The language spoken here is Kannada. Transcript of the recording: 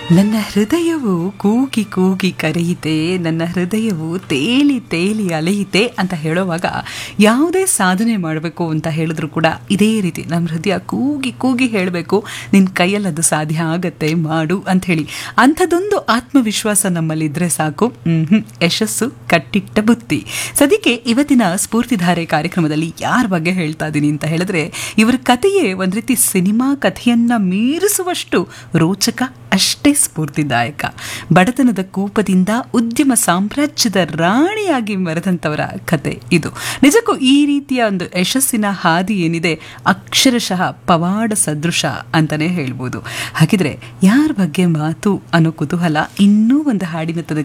ನನ್ನ ಹೃದಯವು ಕೂಗಿ ಕೂಗಿ ಕರೆಯಿತೆ ನನ್ನ ಹೃದಯವು ತೇಲಿ ತೇಲಿ ಅಲೆಯಿತೆ ಅಂತ ಹೇಳುವಾಗ ಯಾವುದೇ ಸಾಧನೆ ಮಾಡಬೇಕು ಅಂತ ಹೇಳಿದ್ರು ಕೂಡ ಇದೇ ರೀತಿ ನಮ್ಮ ಹೃದಯ ಕೂಗಿ ಕೂಗಿ ಹೇಳಬೇಕು ನಿನ್ನ ಕೈಯಲ್ಲಿ ಅದು ಸಾಧ್ಯ ಆಗತ್ತೆ ಮಾಡು ಅಂತ ಹೇಳಿ ಅಂಥದ್ದೊಂದು ಆತ್ಮವಿಶ್ವಾಸ ನಮ್ಮಲ್ಲಿದ್ದರೆ ಸಾಕು ಹ್ಮ್ ಯಶಸ್ಸು ಕಟ್ಟಿಟ್ಟ ಬುತ್ತಿ ಸದ್ಯಕ್ಕೆ ಇವತ್ತಿನ ಸ್ಫೂರ್ತಿಧಾರೆ ಕಾರ್ಯಕ್ರಮದಲ್ಲಿ ಯಾರ ಬಗ್ಗೆ ಹೇಳ್ತಾ ಇದ್ದೀನಿ ಅಂತ ಹೇಳಿದ್ರೆ ಇವರ ಕಥೆಯೇ ಒಂದು ರೀತಿ ಸಿನಿಮಾ ಕಥೆಯನ್ನ ಮೀರಿಸುವಷ್ಟು ರೋಚಕ ಅಷ್ಟೇ ಸ್ಫೂರ್ತಿದಾಯಕ ಬಡತನದ ಕೂಪದಿಂದ ಉದ್ಯಮ ಸಾಮ್ರಾಜ್ಯದ ರಾಣಿಯಾಗಿ ಮೆರೆದಂಥವರ ಕತೆ ಇದು ನಿಜಕ್ಕೂ ಈ ರೀತಿಯ ಒಂದು ಯಶಸ್ಸಿನ ಹಾದಿ ಏನಿದೆ ಅಕ್ಷರಶಃ ಪವಾಡ ಸದೃಶ ಅಂತಾನೆ ಹೇಳ್ಬೋದು ಹಾಗಿದ್ರೆ ಯಾರ ಬಗ್ಗೆ ಮಾತು ಅನ್ನೋ ಕುತೂಹಲ ಇನ್ನೂ ಒಂದು ಹಾಡಿನ ತನಕ